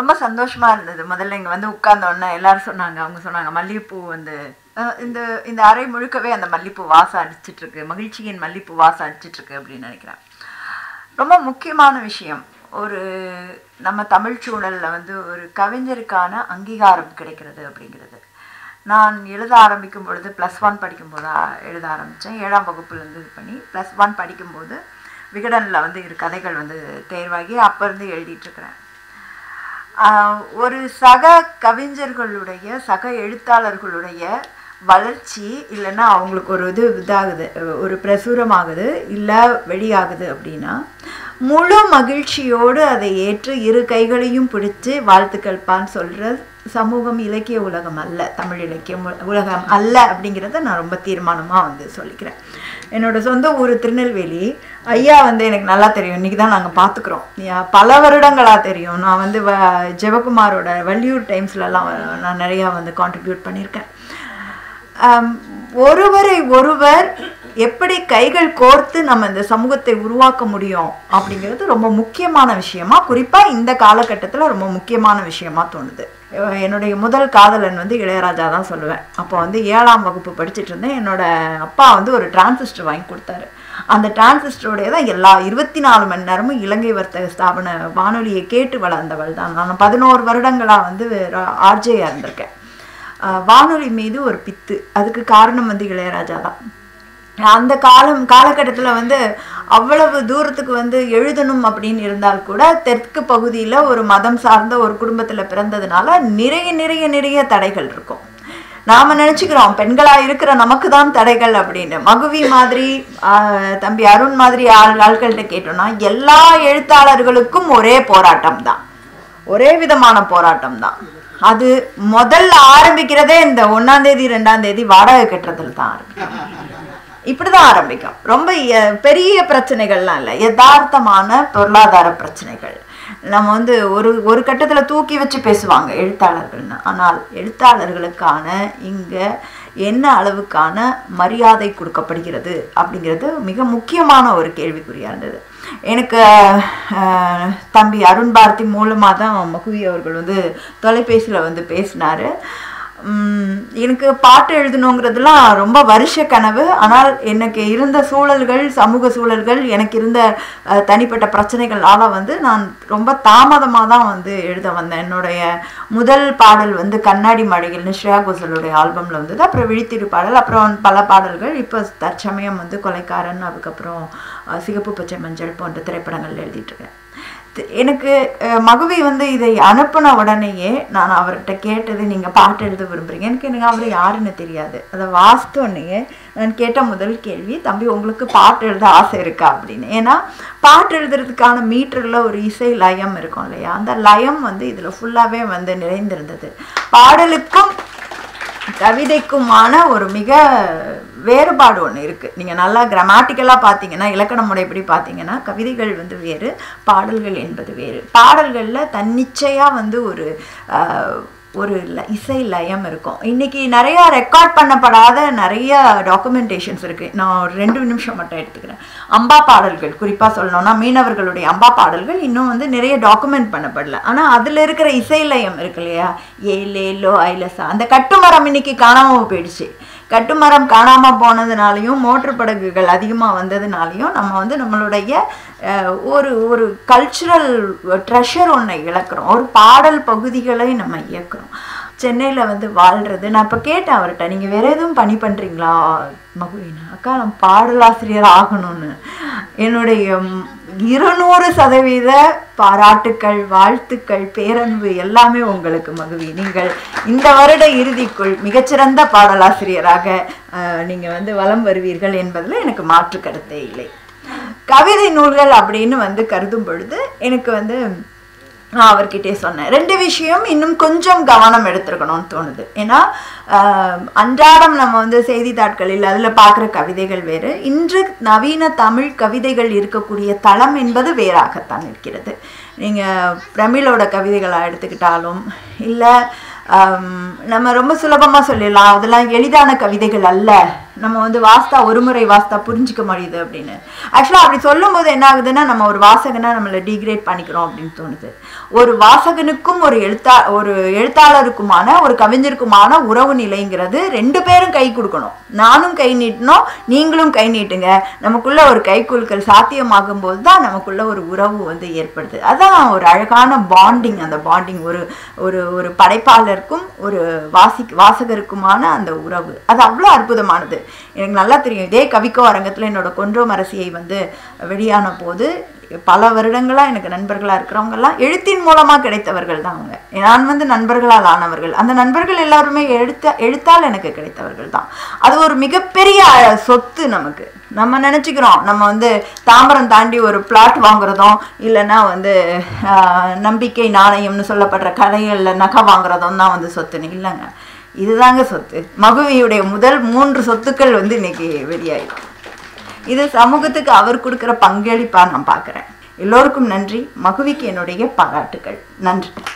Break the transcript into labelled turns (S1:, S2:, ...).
S1: ரொம்ப சந்தோஷமா இருந்தது முதல்ல இங்க வந்து உட்கார்ந்த உடனே எல்லாரும் சொன்னாங்க அவங்க சொன்னாங்க மல்லிகைப்பூ வந்து அஹ், இந்த இந்த அறை முழுக்கவே அந்த மல்லிகைப்பூ வாசம் அடிச்சிட்டு இருக்கு மகிழ்ச்சியின் மல்லிகைப்பூ வாசம் அடிச்சிட்டு இருக்கு அப்படின்னு நினைக்கிறேன் ரொம்ப முக்கியமான விஷயம் ஒரு நம்ம தமிழ் சூழல்ல வந்து ஒரு கவிஞருக்கான அங்கீகாரம் கிடைக்கிறது அப்படிங்கிறது நான் எழுத ஆரம்பிக்கும் பொழுது ப்ளஸ் ஒன் படிக்கும்போது ஆ- எழுத ஆரம்பித்தேன் ஏழாம் வகுப்புலேருந்து இது பண்ணி ப்ளஸ் ஒன் படிக்கும்போது விகடனில் வந்து இரு கதைகள் வந்து தேர்வாகி அப்போ இருந்து எழுதிட்டு இருக்கிறேன் ஆஹ் ஒரு சக கவிஞர்களுடைய சக எழுத்தாளர்களுடைய வளர்ச்சி இல்லைன்னா அவங்களுக்கு ஒரு இது இதாகுது ஒரு பிரசுரமாகுது இல்லை வெளியாகுது அப்படின்னா முழு மகிழ்ச்சியோடு அதை ஏற்று இரு கைகளையும் பிடிச்சு வாழ்த்துக்கள்பான்னு சொல்கிற சமூகம் இலக்கிய உலகம் அல்ல தமிழ் இலக்கியம் உ- உலகம் அல்ல அப்படிங்கிறத நான் ரொம்ப தீர்மானமாக வந்து சொல்லிக்கிறேன் என்னோட சொந்த ஊர் திருநெல்வேலி ஐயா வந்து எனக்கு நல்லா தெரியும் இன்னைக்கு தான் நாங்கள் பார்த்துக்குறோம் பல வருடங்களாக தெரியும் நான் வந்து வ ஜெவகுமாரோட வள்ளியூர் டைம்ஸ்லலாம் நான் நிறையா வந்து கான்ட்ரிபியூட் பண்ணியிருக்கேன் ஆம், ஒருவரை ஒருவர் எப்படி கைகள் கோர்த்து நம்ம இந்த சமூகத்தை உருவாக்க முடியும் அப்படிங்கிறது ரொம்ப முக்கியமான விஷயமா குறிப்பா இந்த காலகட்டத்தில் ரொம்ப முக்கியமான விஷயமா தோணுது அஹ் என்னுடைய முதல் காதலன் வந்து இளையராஜா தான் சொல்லுவேன் அப்போ வந்து ஏழாம் வகுப்பு படிச்சுட்டு இருந்தேன் என்னோட அப்பா வந்து ஒரு டிரான்சிஸ்டர் வாங்கி கொடுத்தாரு அந்த டிரான்சிஸ்டருடைய தான் எல்லா இருபத்தி நாலு மணி நேரமும் இலங்கை வர்த்தக ஸ்தாபன வானொலியை கேட்டு வளர்ந்தவள் தான் நான் பதினோரு வருடங்களா வந்து ஆர்ஜேயா இருந்திருக்கேன் ஆஹ் வானொலி மீது ஒரு பித்து அதுக்கு காரணம் வந்து இளையராஜா தான் அந்த காலம் காலகட்டத்தில் வந்து அவ்வளவு தூரத்துக்கு வந்து எழுதணும் அப்படின்னு இருந்தால் கூட தெற்கு பகுதியில் ஒரு மதம் சார்ந்த ஒரு குடும்பத்தில் பிறந்ததுனால நிறைய நிறைய நிறைய தடைகள் இருக்கும் நாம நினைச்சுக்கிறோம் பெண்களா இருக்கிற நமக்கு தான் தடைகள் அப்படின்னு மகுவி மாதிரி ஆஹ், தம்பி அருண் மாதிரி ஆள் ஆட்கள்கிட்ட கேட்டோம்னா எல்லா எழுத்தாளர்களுக்கும் ஒரே போராட்டம் தான் ஒரே விதமான போராட்டம் தான் அது முதல்ல ஆரம்பிக்கிறதே இந்த ஒன்னாம் தேதி ரெண்டாம் தேதி வாடகை கட்டுறதுல தான் ஆரம்பிக்கும் இப்படிதான் ஆரம்பிக்கும் ரொம்ப எ- பெரிய பிரச்சனைகள்லாம் இல்லை யதார்த்தமான பொருளாதார பிரச்சனைகள் நம்ம வந்து ஒரு ஒரு கட்டத்துல தூக்கி வச்சு பேசுவாங்க எழுத்தாளர்கள்னு ஆனால் எழுத்தாளர்களுக்கான இங்க என்ன அளவுக்கான மரியாதை கொடுக்கப்படுகிறது அப்படிங்கிறது மிக முக்கியமான ஒரு கேள்விக்குறியா இருந்தது எனக்கு அஹ், தம்பி அருண் பாரதி மூலமா தான் மகுவி அவர்கள் வந்து தொலைபேசியில வந்து பேசினாரு உம், எனக்கு பாட்டு எழுதணுங்கிறதுலாம் ரொம்ப வருஷ கனவு ஆனால் எனக்கு இருந்த சூழல்கள் சமூக சூழல்கள் எனக்கு இருந்த அஹ், தனிப்பட்ட பிரச்சனைகளால வந்து நான் ரொம்ப தாமதமாக தான் வந்து எழுத வந்தேன் என்னுடைய முதல் பாடல் வந்து கண்ணாடி மழைகள்னு ஸ்ரேயா கோசலுடைய ஆல்பமில் வந்தது அப்புறம் விழித்திரு பாடல் அப்புறம் பல பாடல்கள் இப்போ தற்சமயம் வந்து கொலைக்காரன் அதுக்கப்புறம் அஹ், சிகப்பு பச்சை மஞ்சள் போன்ற திரைப்படங்கள் எழுதிட்டு இருக்கேன் தி- எனக்கு அஹ், மகுவி வந்து இதை அனுப்பின உடனேயே நான் அவர்கிட்ட கேட்டது நீங்கள் பாட்டு எழுத விரும்புறீங்க எனக்கு எனக்கு அவர் யாருன்னு தெரியாது அதை வாசித்த உடனேயே நான் கேட்ட முதல் கேள்வி தம்பி உங்களுக்கு பாட்டு எழுத ஆசை இருக்கா அப்படின்னு ஏன்னா பாட்டு எழுதுறதுக்கான மீட்டரில் ஒரு இசை லயம் இருக்கும் இல்லையா அந்த லயம் வந்து இதில் ஃபுல்லாகவே வந்து நிறைந்திருந்தது பாடலுக்கும் கவிதைக்குமான ஒரு மிக வேறுபாடு ஒன்று இருக்குது நீங்கள் நல்லா கிராமட்டிக்கலாக பார்த்தீங்கன்னா இலக்கண முறைப்படி பார்த்தீங்கன்னா கவிதைகள் வந்து வேறு பாடல்கள் என்பது வேறு பாடல்களில் தன்னிச்சையாக வந்து ஒரு ஆஹ், ஒரு ல- இசை லயம் இருக்கும் இன்னைக்கு நிறைய ரெக்கார்ட் பண்ணப்படாத நிறைய டாக்குமெண்டேஷன்ஸ் இருக்கு நான் ஒரு ரெண்டு நிமிஷம் மட்டும் எடுத்துக்கிறேன் அம்பா பாடல்கள் குறிப்பா சொல்லணும்னா மீனவர்களுடைய அம்பா பாடல்கள் இன்னும் வந்து நிறைய டாக்குமெண்ட் பண்ணப்படல ஆனா அதுல இருக்கிற இசை லயம் இருக்கு இல்லையா ஏலேலோ ஐலசா அந்த கட்டுமரம் இன்னைக்கு காணாம போயிடுச்சு கட்டுமரம் காணாம போனதுனாலையும் மோட்டர் படகுகள் அதிகமா வந்ததுனாலையும் நம்ம வந்து நம்மளுடைய அஹ், ஒரு ஒரு கல்ச்சுரல் ட்ரெஷர் ஒன்றை இழக்கிறோம் ஒரு பாடல் பகுதிகளை நம்ம இயக்குறோம் சென்னையில் வந்து வாழ்றது நான் இப்போ கேட்டேன் அவர்கிட்ட நீங்கள் வேற எதுவும் பணி பண்ணுறீங்களா மகுவினா அக்கா நான் பாடலாசிரியர் ஆகணும்னு என்னுடைய ம், இருநூறு சதவீத பாராட்டுக்கள் வாழ்த்துக்கள் பேரன்பு எல்லாமே உங்களுக்கு மகுவி நீங்கள் இந்த வருட இறுதிக்குள் மிகச்சிறந்த பாடலாசிரியராக அஹ், நீங்க வந்து வலம் வருவீர்கள் என்பதில் எனக்கு மாற்று கருத்தே இல்லை கவிதை நூல்கள் அப்படின்னு வந்து கருதும் பொழுது எனக்கு வந்து நான் அவர்கிட்டே சொன்னேன் ரெண்டு விஷயம் இன்னும் கொஞ்சம் கவனம் எடுத்திருக்கணும்னு தோணுது ஏன்னா ஆஹ், அன்றாடம் நம்ம வந்து செய்தித்தாட்களில் அதில் பார்க்குற கவிதைகள் வேறு இன்று நவீன தமிழ் கவிதைகள் இருக்கக்கூடிய தளம் என்பது வேறாகத்தான் இருக்கிறது நீங்கள் பிரமிழோட கவிதைகளாக எடுத்துக்கிட்டாலும் இல்லை நம்ம ரொம்ப சுலபமாக சொல்லிடலாம் அதெல்லாம் எளிதான கவிதைகள் அல்ல நம்ம வந்து வாஸ்தா ஒரு முறை வாஸ்தா புரிஞ்சுக்க முடியுது அப்படின்னு ஆக்சுவலாக அப்படி சொல்லும்போது என்ன ஆகுதுன்னா நம்ம ஒரு வாசகனா நம்மளை டிகிரேட் பண்ணிக்கிறோம் அப்படின்னு தோணுது ஒரு வாசகனுக்கும் ஒரு எழுத்தா ஒரு எழுத்தாளருக்குமான ஒரு கவிஞருக்குமான உறவு நிலைங்கிறது ரெண்டு பேரும் கை கொடுக்கணும் நானும் கை நீட்டணும் நீங்களும் கை நீட்டுங்க நமக்குள்ள ஒரு கை குலுக்கல் சாத்தியமாகும் போது தான் நமக்குள்ள ஒரு உறவு வந்து ஏற்படுது அதான் ஒரு அழகான பாண்டிங் அந்த பாண்டிங் ஒரு ஒரு ஒரு படைப்பாளருக்கும் ஒரு வாசி வாசகருக்குமான அந்த உறவு அது அவ்வளோ அற்புதமானது எனக்கு நல்லா தெரியும் இதே கவிக்கோ அரங்கத்தில் என்னோட கொன்றோம் அரசியை வந்து வெளியான போது பல வருடங்களாக எனக்கு நண்பர்களாக இருக்கிறவங்கெல்லாம் எழுத்தின் மூலமாக கிடைத்தவர்கள் தான் அவங்க நான் வந்து நண்பர்களால் ஆனவர்கள் அந்த நண்பர்கள் எல்லாருமே எழுத்த எழுத்தால் எனக்கு கிடைத்தவர்கள் தான் அது ஒரு மிகப்பெரிய சொத்து நமக்கு நம்ம நினச்சிக்கிறோம் நம்ம வந்து தாம்பரம் தாண்டி ஒரு பிளாட் வாங்குறதும் இல்லைன்னா வந்து நம்பிக்கை நாணயம்னு சொல்லப்படுற கடைகளில் நகை வாங்குறதும் தான் வந்து சொத்துன்னு இல்லைங்க இதுதாங்க சொத்து மகுவியுடைய முதல் மூன்று சொத்துக்கள் வந்து இன்னைக்கு வெளியாயிடும் இது சமூகத்துக்கு அவர் கொடுக்குற பங்களிப்பாக நான் பார்க்குறேன் எல்லோருக்கும் நன்றி மகுவிக்கு என்னுடைய பாராட்டுகள் நன்றி